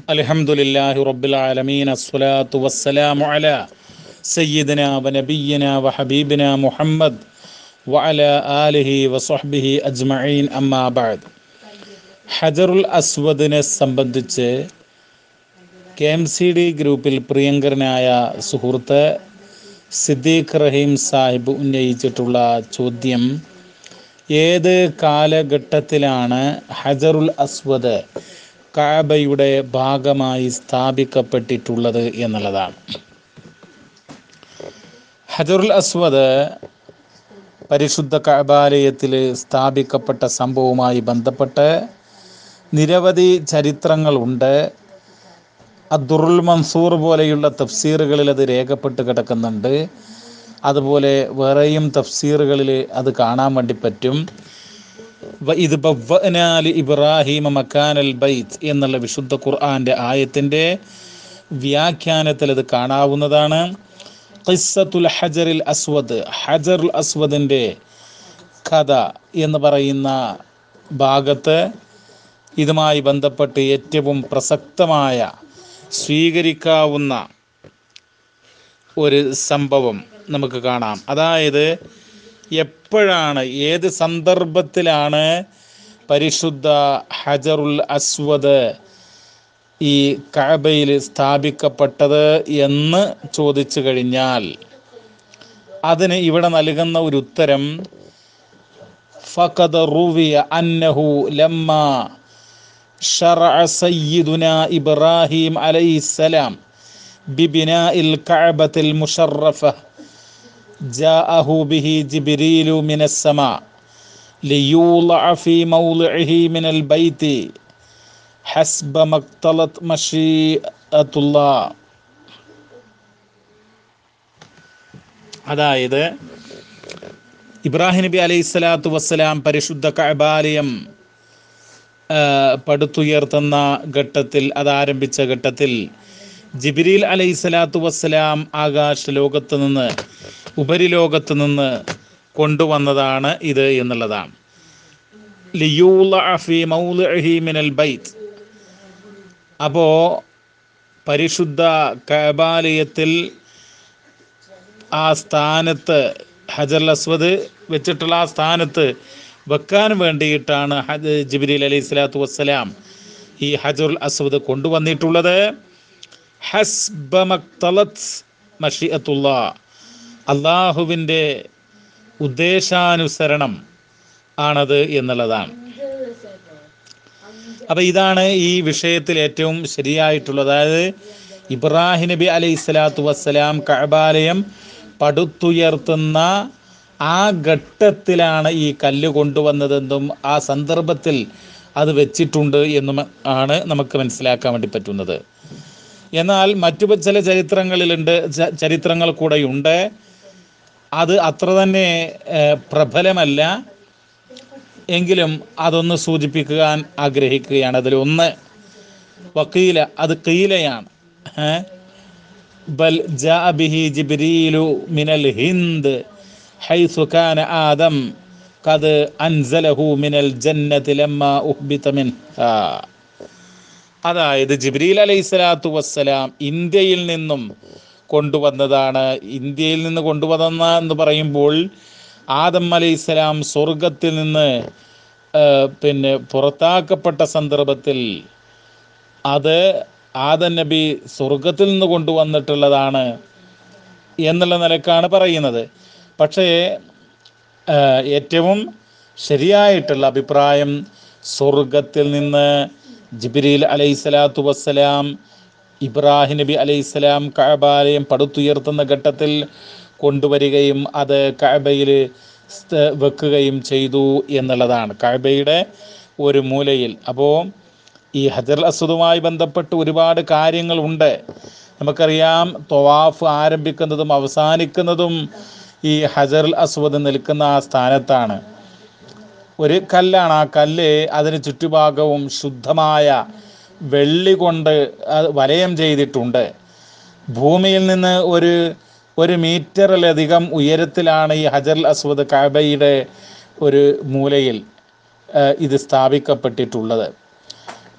الحمد لله رب العالمين الصلاة والسلام على سيدنا ونبينا وحبيبنا محمد وعلى آله وصحبه أجمعين أما بعد ഹജറുൽ അസ്വദിനെ സംബന്ധിച്ച് K M C D ഗ്രൂപ്പിൽ പ്രിയങ്കരനായ സുഹൃത്ത് സിദ്ദീഖ് റഹീം സാഹിബ് ഉന്നയിച്ചിട്ടുള്ള ചോദ്യം ഏത് കാലഘട്ടത്തിലാണ് ഹജറുൽ അസ്വദ് കാബയുടെ ഭാഗമായി സ്ഥാപിക്കപ്പെട്ടിട്ടുള്ളത് എന്നുള്ളതാണ് ഹജറുൽ അസ്വദ് പരിശുദ്ധ കഅബാലയത്തിൽ സ്ഥാപിക്കപ്പെട്ട സംഭവവുമായി ബന്ധപ്പെട്ട് നിരവധി ചരിത്രങ്ങളുണ്ട് അദ്ദുറുൽ മൻസൂർ പോലെയുള്ള തഫ്സീറുകളിൽ അത് രേഖപ്പെട്ട് കിടക്കുന്നുണ്ട് അതുപോലെ വേറെയും തഫ്സീറുകളിൽ അത് കാണാൻ വേണ്ടി പറ്റും ഇത് ബവ്വനാലി ഇബ്രാഹിമ മക്കാനൽ ബൈത്ത് എന്നുള്ള വിശുദ്ധ ഖുർആൻ്റെ ആയത്തിൻ്റെ വ്യാഖ്യാനത്തിൽ അത് കാണാവുന്നതാണ് ഖിസ്സത്തുൽ ഹജറിൽ അസ്വദ് ഹജറുൽ അസ്വദിൻ്റെ കഥ എന്ന് പറയുന്ന ഭാഗത്ത് ഇതുമായി ബന്ധപ്പെട്ട് ഏറ്റവും പ്രസക്തമായ സ്വീകരിക്കാവുന്ന ഒരു സംഭവം നമുക്ക് കാണാം അതായത് എപ്പോഴാണ് ഏത് സന്ദർഭത്തിലാണ് പരിശുദ്ധ ഹജറുൽ അസ്വദ് ഈ കഅബയിൽ സ്ഥാപിക്കപ്പെട്ടത് എന്ന് ചോദിച്ചു കഴിഞ്ഞാൽ അതിന് ഇവിടെ നൽകുന്ന ഒരു ഉത്തരം ഫഖദ റുവിയ അന്നഹു ലമ്മ شرع سيدنا إبراهيم عليه السلام ببناء الكعبة المشرفة جاءه به جبريل من السماء ليوضع في موضعه من البيت حسب ما اقتضت مشيئة الله അതായത് ഇബ്രാഹിം നബി അലൈഹി സ്വലാത്തു വസ്സലാം പരിശുദ്ധ കഅബാലയം പടുത്തുയർത്തുന്ന ഘട്ടത്തിൽ അത് ആരംഭിച്ച ഘട്ടത്തിൽ ജിബിരിൽ അലൈഹി സ്വലാത്തു വസ്സലാം ആകാശ ലോകത്ത് നിന്ന് ഉപരിലോകത്ത് നിന്ന് കൊണ്ടുവന്നതാണ് ഇത് എന്നുള്ളതാണ് മിനൽ ബൈത്ത് അപ്പോൾ പരിശുദ്ധ കബാലയത്തിൽ ആ സ്ഥാനത്ത് ഹജർ അസ്വദ് വെച്ചിട്ടുള്ള ആ സ്ഥാനത്ത് വെക്കാൻ വേണ്ടിയിട്ടാണ് ഹജ് ജിബിരിൽ അലൈഹി സ്വലാത്തു വസ്സലാം ഈ ഹജറുൽ അസ്വദ് കൊണ്ടുവന്നിട്ടുള്ളത് ഹസ്ബമക്തലത്ത് മഷിഅത്തുള്ള അള്ളാഹുവിൻ്റെ ഉദ്ദേശാനുസരണം ആണത് എന്നുള്ളതാണ് അപ്പം ഇതാണ് ഈ വിഷയത്തിൽ ഏറ്റവും ശരിയായിട്ടുള്ളത് അതായത് ഇബ്രാഹിം നബി അലൈഹി സ്വലാത്തു വസ്സലാം കഅബാലയം പടുത്തുയർത്തുന്ന ആ ഘട്ടത്തിലാണ് ഈ കല്ല് കൊണ്ടുവന്നതെന്നും ആ സന്ദർഭത്തിൽ അത് വെച്ചിട്ടുണ്ട് എന്നും ആണ് നമുക്ക് മനസ്സിലാക്കാൻ വേണ്ടി പറ്റുന്നത് എന്നാൽ മറ്റു ചില ചരിത്രങ്ങളിലുണ്ട് ചരിത്രങ്ങൾ കൂടെയുണ്ട് അത് അത്ര തന്നെ പ്രബലമല്ല എങ്കിലും അതൊന്ന് സൂചിപ്പിക്കാൻ ആഗ്രഹിക്കുകയാണ് അതിൽ ഒന്ന് വക്കീല അത് കീലയാണ് ബൽ ജാ ബിഹി ജിബ്രീലു മിനൽ ഹിന്ദ് ഹൈസു കാന ആദം കത് അൻസലഹു മിനൽ ജന്നത്തി ലമ്മ ഉഹ്ബിത മിൻഹാ അതായത് ജിബ്രീൽ അലൈഹി സ്വലാത്തു വസ്സലാം ഇന്ത്യയിൽ നിന്നും കൊണ്ടുവന്നതാണ് ഇന്ത്യയിൽ നിന്ന് കൊണ്ടുവന്ന എന്ന് പറയുമ്പോൾ ആദം അലൈഹി സ്വലാം സ്വർഗത്തിൽ നിന്ന് പിന്നെ പുറത്താക്കപ്പെട്ട സന്ദർഭത്തിൽ അത് ആദം നബി സ്വർഗത്തിൽ നിന്ന് കൊണ്ടുവന്നിട്ടുള്ളതാണ് എന്നുള്ള നിലക്കാണ് പറയുന്നത് പക്ഷേ ഏറ്റവും ശരിയായിട്ടുള്ള അഭിപ്രായം സ്വർഗത്തിൽ നിന്ന് ജിബിരിൽ അലൈഹി സ്വലാത്തു വസ്സലാം ഇബ്രാഹിം നബി അലൈഹി സ്വലാം കഅബാലയം പടുത്തുയർത്തുന്ന ഘട്ടത്തിൽ കൊണ്ടുവരികയും അത് കഅബയിൽ വെക്കുകയും ചെയ്തു എന്നുള്ളതാണ് കഅബയുടെ ഒരു മൂലയിൽ അപ്പോൾ ഈ ഹജർ അസുദുമായി ബന്ധപ്പെട്ട് ഒരുപാട് കാര്യങ്ങളുണ്ട് നമുക്കറിയാം തൊവാഫ് ആരംഭിക്കുന്നതും അവസാനിക്കുന്നതും ഈ ഹജർ അസ്വദ് നിൽക്കുന്ന ആ സ്ഥാനത്താണ് ഒരു കല്ലാണ് ആ കല്ല് അതിന് ചുറ്റുഭാഗവും ശുദ്ധമായ വെള്ളി കൊണ്ട് വലയം ചെയ്തിട്ടുണ്ട് ഭൂമിയിൽ നിന്ന് ഒരു ഒരു മീറ്ററിലധികം ഉയരത്തിലാണ് ഈ ഹജർ അസ്വദ് കാബയുടെ ഒരു മൂലയിൽ ഇത് സ്ഥാപിക്കപ്പെട്ടിട്ടുള്ളത്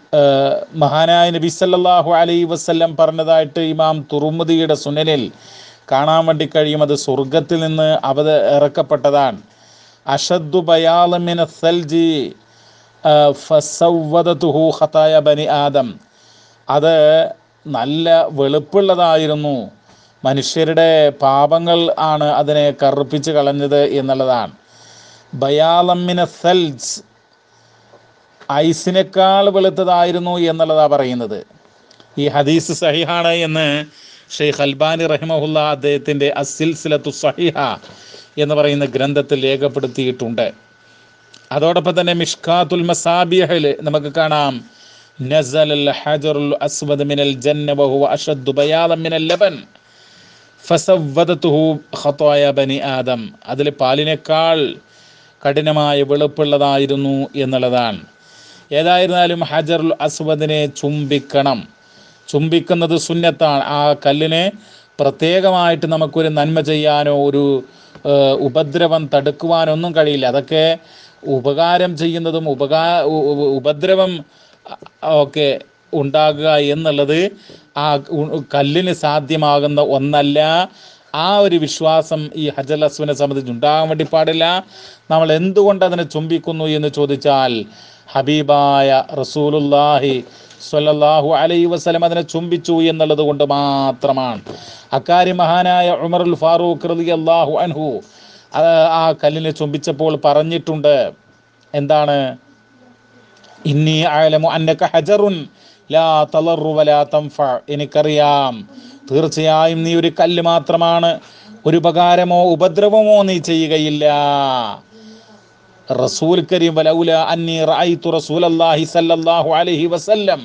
ഏഹ്, മഹാനായ നബി സല്ലല്ലാഹു അലൈഹി വസല്ലം പറഞ്ഞതായിട്ട് ഇമാം തുറുമുദിയുടെ സുനനിൽ കാണാൻ വേണ്ടി കഴിയും അത് സ്വർഗത്തിൽ നിന്ന് അവത ഇറക്കപ്പെട്ടതാണ് അഷദ്ദു ബയാലമിന സൽജി ഫസവ്വദതുഹു ഖതായ ബനി ആദം അത് നല്ല വെളുപ്പുള്ളതായിരുന്നു മനുഷ്യരുടെ പാപങ്ങൾ ആണ് അതിനെ കറുപ്പിച്ച് കളഞ്ഞത് എന്നുള്ളതാണ് ബയാലമ്മിന സെൽസ് ഐസിനേക്കാൾ വെളുത്തതായിരുന്നു എന്നുള്ളതാണ് പറയുന്നത് ഈ ഹദീസ് സഹിഹാണ് എന്ന് ഷെയ്ഖ് അൽബാനി റഹിമഹുല്ല അദ്ദേഹത്തിൻ്റെ അസിൽസിലത്തു സഹിഹ എന്ന് പറയുന്ന ഗ്രന്ഥത്തിൽ രേഖപ്പെടുത്തിയിട്ടുണ്ട് അതോടൊപ്പം തന്നെ മിഷ്കാത്തുൽ മസാബിഹയിൽ നമുക്ക് കാണാം നസൽ അൽ ഹജറുൽ അസ്വദ് മിനൽ ജന്ന വഹുവ അഷദ്ദു ബയാദം മിനൽ ലബൻ ഫസവ്വദതുഹു ഖതായ ബനി ആദം അതിൽ പാലിനേക്കാൾ കഠിനമായ വെളുപ്പുള്ളതായിരുന്നു എന്നുള്ളതാണ് ഏതായിരുന്നാലും ഹജറുൽ അസ്വദിനെ ചുംബിക്കണം ചുംബിക്കുന്നത് സുന്നത്താണ് ആ കല്ലിനെ പ്രത്യേകമായിട്ട് നമുക്കൊരു നന്മ ചെയ്യാനോ ഒരു ഏഹ്, ഉപദ്രവം തടുക്കുവാനോ ഒന്നും കഴിയില്ല അതൊക്കെ ഉപകാരം ചെയ്യുന്നതും ഉപകാ ഉ- ഉ- ഉപദ്രവം അ- ഒക്കെ ഉണ്ടാകുക എന്നുള്ളത് ആ ഉ- കല്ലിന് സാധ്യമാകുന്ന ഒന്നല്ല ആ ഒരു വിശ്വാസം ഈ ഹജൽ അസ്വിനെ സംബന്ധിച്ച് ഉണ്ടാകാൻ വേണ്ടി പാടില്ല നമ്മൾ എന്തുകൊണ്ട് അതിനെ ചുംബിക്കുന്നു എന്ന് ചോദിച്ചാൽ ഹബീബായ റസൂലുല്ലാഹി സ്വല്ലല്ലാഹു അലൈഹി വസല്ലം അതിനെ ചുംബിച്ചു എന്നുള്ളത് കൊണ്ട് മാത്രമാണ് അക്കാര്യം മഹാനായ ഉമറുൽ ഫാറൂഖ് റളിയല്ലാഹു അൻഹു അത് ആ കല്ലിനെ ചുംബിച്ചപ്പോൾ പറഞ്ഞിട്ടുണ്ട് എന്താണ് ഇന്നി ആലമു അന്നക ഹജറുൻ ലാ തളറു വലാ തൻഫ എനിക്കറിയാം തീർച്ചയായും നീ ഒരു കല്ല് മാത്രമാണ് ഒരു ഉപകാരമോ ഉപദ്രവമോ നീ ചെയ്യുകയില്ല റസൂൽ കരീം വലൗല അന്നി റഅയ്തു റസൂലല്ലാഹി സല്ലല്ലാഹു അലൈഹി വസല്ലം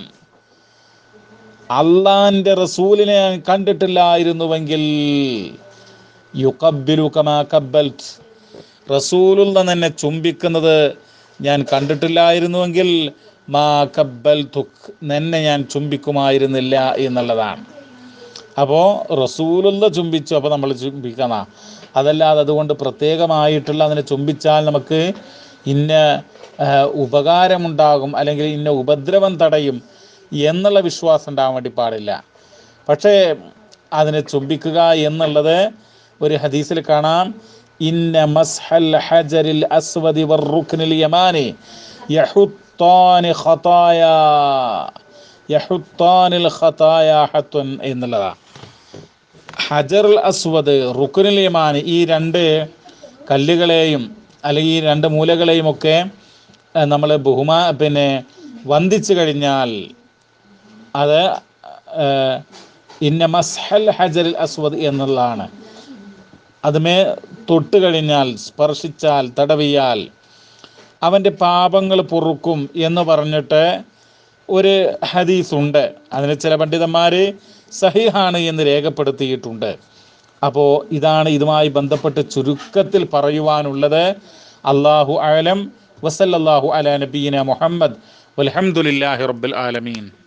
അള്ളാന്റെ റസൂലിനെ ഞാൻ കണ്ടിട്ടില്ലായിരുന്നുവെങ്കിൽ യുക്കബിലു കമാ കബ്ബൽത്ത് റസൂലുള്ള തന്നെ ചുംബിക്കുന്നത് ഞാൻ കണ്ടിട്ടില്ലായിരുന്നുവെങ്കിൽ മാ കബ്ബൽ തുക് നിന്നെ ഞാൻ ചുംബിക്കുമായിരുന്നില്ല എന്നുള്ളതാണ് അപ്പോൾ റസൂലുള്ള ചുംബിച്ചു അപ്പോൾ നമ്മൾ ചുംബിക്കണ അതല്ലാതെ അതുകൊണ്ട് പ്രത്യേകമായിട്ടുള്ള അതിനെ ചുംബിച്ചാൽ നമുക്ക് ഇന്ന ആ, ഉപകാരമുണ്ടാകും അല്ലെങ്കിൽ ഇന്ന ഉപദ്രവം തടയും എന്നുള്ള വിശ്വാസം ഉണ്ടാകാൻ വേണ്ടി പാടില്ല പക്ഷേ അതിനെ ചുംബിക്കുക എന്നുള്ളത് ഒരു ഹദീസിൽ കാണാം ഇന്ന മസ്ഹൽ ഹജരിൽ അസ്വദി വറുക്നിൽ യമാനി യഹുത്താനി ഖതായ യഹുത്താനിൽ ഖതായ ഹത്തുൻ എന്നുള്ളതാണ് ഹജറുൽ അസ്വദ് റുക്കുനുൽ യമാൻ ഈ രണ്ട് കല്ലുകളെയും അല്ലെങ്കിൽ ഈ രണ്ട് മൂലകളെയും ഒക്കെ നമ്മൾ ബഹുമാ പിന്നെ വന്ദിച്ചു കഴിഞ്ഞാൽ അത് ഏഹ്, ഇന്ന മസ്ഹൽ ഹജറുൽ അസ്വദ് എന്നുള്ളതാണ് അതുമേ തൊട്ട് കഴിഞ്ഞാൽ സ്പർശിച്ചാൽ തടവിയാൽ അവൻ്റെ പാപങ്ങൾ പൊറുക്കും എന്ന് പറഞ്ഞിട്ട് ഒരു ഹദീസ് ഉണ്ട് അതിന് ചില പണ്ഡിതന്മാർ സഹിഹാണ് എന്ന് രേഖപ്പെടുത്തിയിട്ടുണ്ട് അപ്പോൾ ഇതാണ് ഇതുമായി ബന്ധപ്പെട്ട് ചുരുക്കത്തിൽ പറയുവാനുള്ളത് അള്ളാഹു അലം വസല്ലാഹു അല നബീന മുഹമ്മദ് വലഹമുല്ലാഹി റബ്ബുൽ ആലമീൻ